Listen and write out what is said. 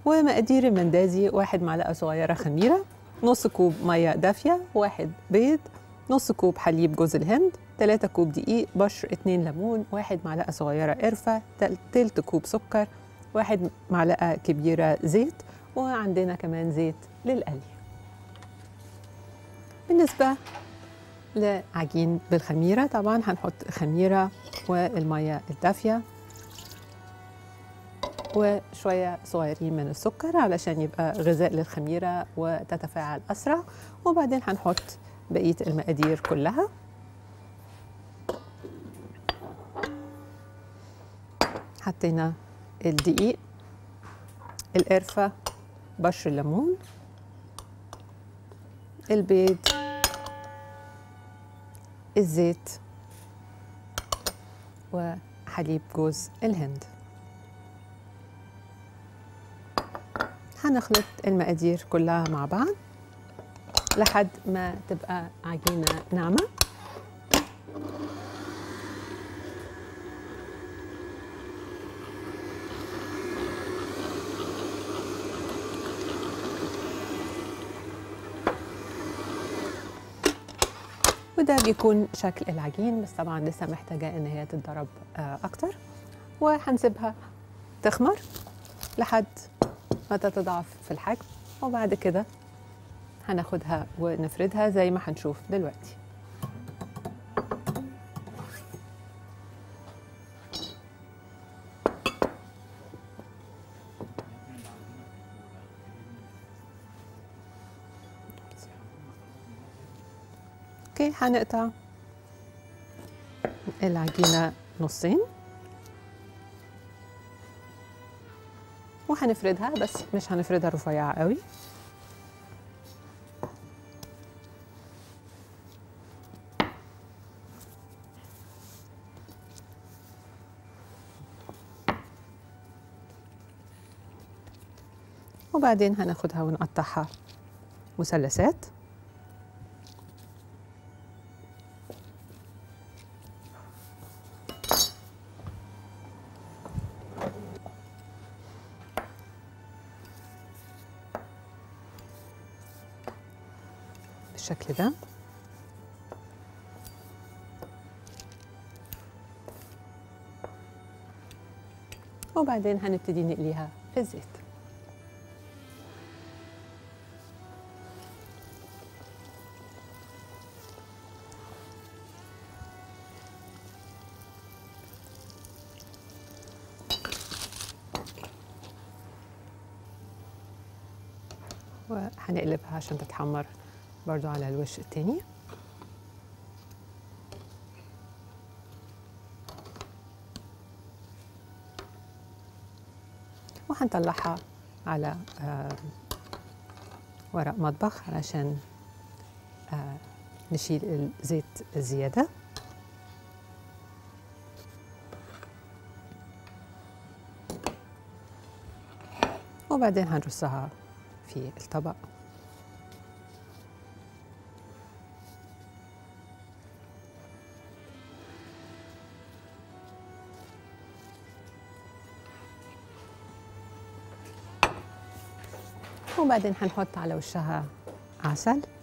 ومقادير المندازي واحد معلقة صغيرة خميرة نص كوب مية دافية واحد بيض نص كوب حليب جوز الهند 3 كوب دقيق بشر 2 ليمون واحد معلقة صغيرة قرفة تل- تلت كوب سكر واحد معلقة كبيرة زيت وعندنا كمان زيت للقلي بالنسبة لعجين بالخميرة طبعا هنحط خميرة والمية الدافية وشوية صغيرين من السكر علشان يبقى غذاء للخميرة وتتفاعل أسرع وبعدين هنحط بقية المقادير كلها حطينا الدقيق القرفة بشر الليمون البيض الزيت وحليب جوز الهند هنخلط المقادير كلها مع بعض لحد ما تبقى عجينة ناعمة وده بيكون شكل العجين بس طبعا لسه محتاجة ان هي تتضرب آه، اكتر وهنسيبها تخمر لحد ما تتضاعف في الحجم وبعد كده هناخدها ونفردها زي ما هنشوف دلوقتي اوكي هنقطع العجينة نصين وهنفردها بس مش هنفردها رفيعة قوي وبعدين هناخدها ونقطعها مثلثات بالشكل ده وبعدين هنبتدي نقليها في الزيت وهنقلبها عشان تتحمر برضو على الوش التاني وهنطلعها على آه، ورق مطبخ علشان آه، نشيل الزيت الزيادة وبعدين هنرصها في الطبق وبعدين هنحط على وشها عسل